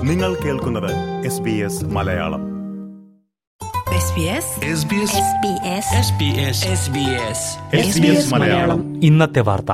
നിങ്ങൾ കേൾക്കുന്നത് S B S Malayalam SBS Malayalam ഇന്നത്തെ വാർത്ത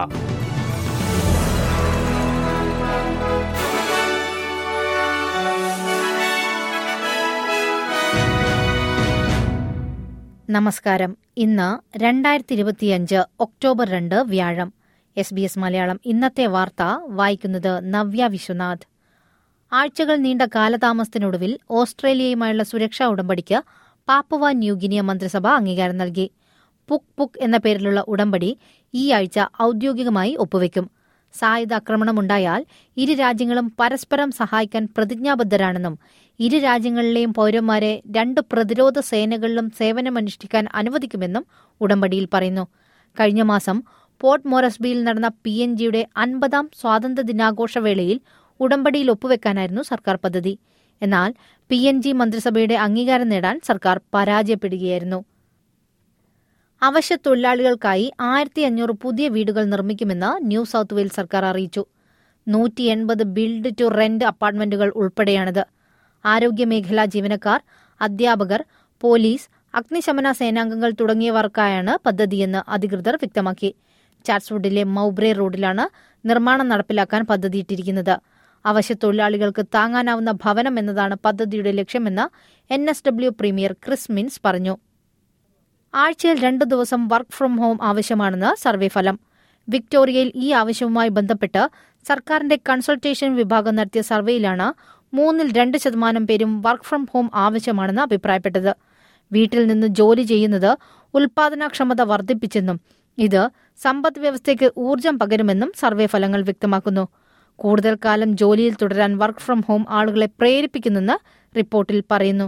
നമസ്കാരം ഇന്ന് രണ്ടായിരത്തി ഇരുപത്തിയഞ്ച് ഒക്ടോബർ രണ്ട് വ്യാഴം എസ് ബി എസ് മലയാളം ഇന്നത്തെ വാർത്ത വായിക്കുന്നത് നവ്യ വിശ്വനാഥ് ആഴ്ചകൾ നീണ്ട കാലതാമസത്തിനൊടുവിൽ ഓസ്ട്രേലിയയുമായുള്ള സുരക്ഷാ ഉടമ്പടിക്ക് പാപ്പുവ ന്യൂഗിനിയ മന്ത്രിസഭ അംഗീകാരം നൽകി പുക് പുക് എന്ന പേരിലുള്ള ഉടമ്പടി ഈ ആഴ്ച ഔദ്യോഗികമായി ഒപ്പുവെക്കും സായുധ ആക്രമണമുണ്ടായാൽ ഇരു രാജ്യങ്ങളും പരസ്പരം സഹായിക്കാൻ പ്രതിജ്ഞാബദ്ധരാണെന്നും ഇരു രാജ്യങ്ങളിലെയും പൌരന്മാരെ രണ്ട് പ്രതിരോധ സേനകളിലും സേവനമനുഷ്ഠിക്കാൻ അനുവദിക്കുമെന്നും ഉടമ്പടിയിൽ പറയുന്നു കഴിഞ്ഞ മാസം പോർട്ട് മോറസ്ബിയിൽ നടന്ന പി എൻ ജിയുടെ അൻപതാം സ്വാതന്ത്ര്യ ദിനാഘോഷവേളയിൽ ഉടമ്പടിയിൽ ഒപ്പുവെക്കാനായിരുന്നു സർക്കാർ പദ്ധതി എന്നാൽ പി എൻ ജി മന്ത്രിസഭയുടെ അംഗീകാരം നേടാൻ സർക്കാർ പരാജയപ്പെടുകയായിരുന്നു അവശ്യ തൊഴിലാളികൾക്കായി ആയിരത്തി അഞ്ഞൂറ് പുതിയ വീടുകൾ നിർമ്മിക്കുമെന്ന് ന്യൂ സൌത്ത് വെയിൽസ് സർക്കാർ അറിയിച്ചു നൂറ്റി എൺപത് ബിൽഡ് ടു റെന്റ് അപ്പാർട്ട്മെന്റുകൾ ഉൾപ്പെടെയാണിത് ആരോഗ്യമേഖലാ ജീവനക്കാർ അധ്യാപകർ പോലീസ് അഗ്നിശമന സേനാംഗങ്ങൾ തുടങ്ങിയവർക്കായാണ് പദ്ധതിയെന്ന് അധികൃതർ വ്യക്തമാക്കി ചാറ്റ്സ്വുഡിലെ മൌബ്രെ റോഡിലാണ് നിർമ്മാണം നടപ്പിലാക്കാൻ പദ്ധതിയിട്ടിരിക്കുന്നത് അവശ്യ തൊഴിലാളികൾക്ക് താങ്ങാനാവുന്ന ഭവനം എന്നതാണ് പദ്ധതിയുടെ ലക്ഷ്യമെന്ന് N S W premier Chris Minns പറഞ്ഞു ആഴ്ചയിൽ രണ്ടു ദിവസം വർക്ക് ഫ്രം ഹോം ആവശ്യമാണെന്ന് സർവേ ഫലം വിക്ടോറിയയിൽ ഈ ആവശ്യവുമായി ബന്ധപ്പെട്ട് സർക്കാരിന്റെ കൺസൾട്ടേഷൻ വിഭാഗം നടത്തിയ സർവേയിലാണ് മൂന്നിൽ രണ്ട് ശതമാനം പേരും വർക്ക് ഫ്രം ഹോം ആവശ്യമാണെന്ന് അഭിപ്രായപ്പെട്ടത് വീട്ടിൽ നിന്ന് ജോലി ചെയ്യുന്നത് ഉൽപാദനക്ഷമത വർദ്ധിപ്പിച്ചെന്നും ഇത് സമ്പദ് വ്യവസ്ഥയ്ക്ക് ഊർജം പകരുമെന്നും സർവേ ഫലങ്ങൾ വ്യക്തമാക്കുന്നു കൂടുതൽ കാലം ജോലിയിൽ തുടരാൻ വർക്ക് ഫ്രം ഹോം ആളുകളെ പ്രേരിപ്പിക്കുന്നെന്ന് റിപ്പോർട്ടിൽ പറയുന്നു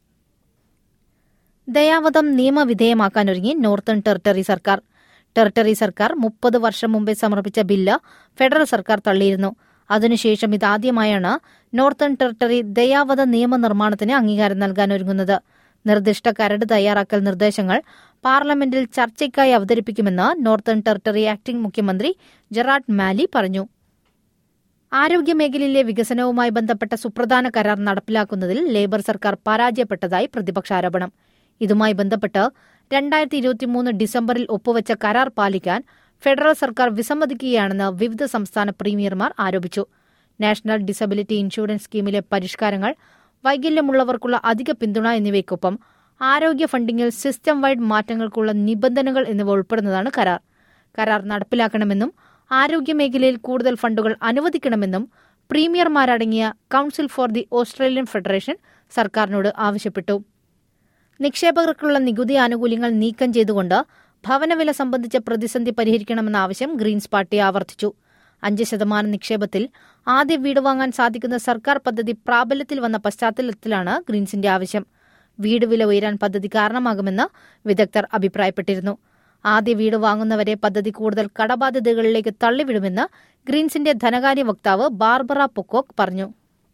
ദയാവധം നിയമവിധേയമാക്കാനൊരുങ്ങി നോർത്തേൺ ടെറിട്ടറി സർക്കാർ ടെറിട്ടറി സർക്കാർ മുപ്പത് വർഷം മുമ്പേ സമർപ്പിച്ച ബില്ല് ഫെഡറൽ സർക്കാർ തള്ളിയിരുന്നു അതിനുശേഷം ഇതാദ്യമായാണ് നോർത്തേൺ ടെറിട്ടറി ദയാവധ നിയമനിർമ്മാണത്തിന് അംഗീകാരം നൽകാനൊരുങ്ങുന്നത് നിർദ്ദിഷ്ട കരട് തയ്യാറാക്കൽ നിർദ്ദേശങ്ങൾ പാർലമെന്റിൽ ചർച്ചയ്ക്കായി അവതരിപ്പിക്കുമെന്ന് നോർത്തേൺ ടെറിട്ടറി ആക്ടിംഗ് മുഖ്യമന്ത്രി ജെറാഡ് മാലി പറഞ്ഞു ആരോഗ്യമേഖലയിലെ വികസനവുമായി ബന്ധപ്പെട്ട സുപ്രധാന കരാർ നടപ്പിലാക്കുന്നതിൽ ലേബർ സർക്കാർ പരാജയപ്പെട്ടതായി പ്രതിപക്ഷാരോപണം ഇതുമായി ബന്ധപ്പെട്ട് രണ്ടായിരത്തി ഇരുപത്തിമൂന്ന് ഡിസംബറിൽ ഒപ്പുവച്ച കരാർ പാലിക്കാൻ ഫെഡറൽ സർക്കാർ വിസമ്മതിക്കുകയാണെന്ന് വിവിധ സംസ്ഥാന പ്രീമിയർമാർ ആരോപിച്ചു നാഷണൽ ഡിസബിലിറ്റി ഇൻഷുറൻസ് സ്കീമിലെ പരിഷ്കാരങ്ങൾ വൈകല്യമുള്ളവർക്കുള്ള അധിക പിന്തുണ എന്നിവയ്ക്കൊപ്പം ആരോഗ്യ ഫണ്ടിങ്ങിൽ സിസ്റ്റം വൈഡ് മാറ്റങ്ങൾക്കുള്ള നിബന്ധനകൾ എന്നിവ ഉൾപ്പെടുന്നതാണ് കരാർ കരാർ നടപ്പിലാക്കണമെന്നും ആരോഗ്യമേഖലയിൽ കൂടുതൽ ഫണ്ടുകൾ അനുവദിക്കണമെന്നും പ്രീമിയർമാരടങ്ങിയ council for the Australian federation സർക്കാരിനോട് ആവശ്യപ്പെട്ടു നിക്ഷേപകർക്കുള്ള നികുതി ആനുകൂല്യങ്ങൾ നീക്കം ചെയ്തുകൊണ്ട് ഭവനവില സംബന്ധിച്ച പ്രതിസന്ധി പരിഹരിക്കണമെന്ന ആവശ്യം ഗ്രീൻസ് പാർട്ടി ആവർത്തിച്ചു അഞ്ച് ശതമാനം നിക്ഷേപത്തിൽ ആദ്യ വീട് വാങ്ങാൻ സാധിക്കുന്ന സർക്കാർ പദ്ധതി പ്രാബല്യത്തിൽ വന്ന പശ്ചാത്തലത്തിലാണ് ഗ്രീൻസിന്റെ ആവശ്യം വീട് വില ഉയരാൻ പദ്ധതി കാരണമാകുമെന്ന് വിദഗ്ധർ അഭിപ്രായപ്പെട്ടിരുന്നു ആദ്യ വീട് വാങ്ങുന്നവരെ പദ്ധതി കൂടുതൽ കടബാധ്യതകളിലേക്ക് തള്ളിവിടുമെന്ന് ഗ്രീൻസിന്റെ ധനകാര്യ വക്താവ് ബാർബറ പൊക്കോക്ക് പറഞ്ഞു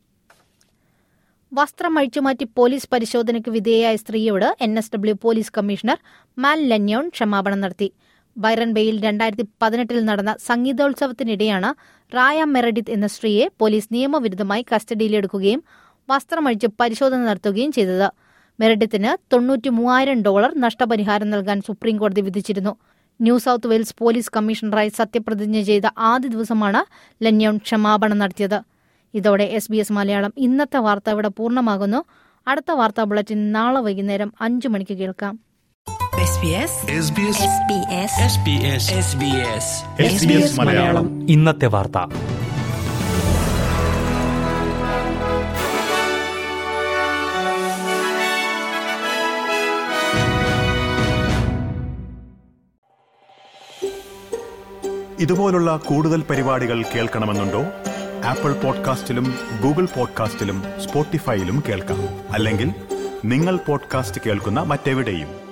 വസ്ത്രം അഴിച്ചുമാറ്റി പോലീസ് പരിശോധനയ്ക്ക് വിധേയയായ സ്ത്രീയോട് N S W police commissioner Mal Lanyon ക്ഷമാപണം നടത്തി ബൈറൻ ബേയിൽ രണ്ടായിരത്തി പതിനെട്ടിൽ നടന്ന സംഗീതോത്സവത്തിനിടെയാണ് റായ മെറഡിത്ത് എന്ന സ്ത്രീയെ പോലീസ് നിയമവിരുദ്ധമായി കസ്റ്റഡിയിലെടുക്കുകയും വസ്ത്രമഴിച്ച് പരിശോധന നടത്തുകയും ചെയ്തത് മെറഡിത്തിന് തൊണ്ണൂറ്റി മൂവായിരം ഡോളർ നഷ്ടപരിഹാരം നൽകാൻ സുപ്രീംകോടതി വിധിച്ചിരുന്നു ന്യൂ സൌത്ത് വെയിൽസ് പോലീസ് കമ്മീഷണറായി സത്യപ്രതിജ്ഞ ചെയ്ത ആദ്യ ദിവസമാണ് ലന്യോൺ ക്ഷമാപണം നടത്തിയത് ഇതോടെ എസ് ബി എസ് മലയാളം ഇന്നത്തെ വാർത്ത ഇവിടെ പൂർണ്ണമാകുന്നു അടുത്ത വാർത്താ ബുള്ളറ്റിൻ നാളെ വൈകുന്നേരം അഞ്ചു മണിക്ക് കേൾക്കാം SBS മലയാളം ഇന്നത്തെ വാർത്ത ഇതുപോലുള്ള കൂടുതൽ പരിപാടികൾ കേൾക്കണമെന്നുണ്ടോ ആപ്പിൾ പോഡ്കാസ്റ്റിലും ഗൂഗിൾ പോഡ്കാസ്റ്റിലും സ്പോട്ടിഫൈയിലും കേൾക്കാം അല്ലെങ്കിൽ നിങ്ങൾ പോഡ്കാസ്റ്റ് കേൾക്കുന്ന മറ്റെവിടെയും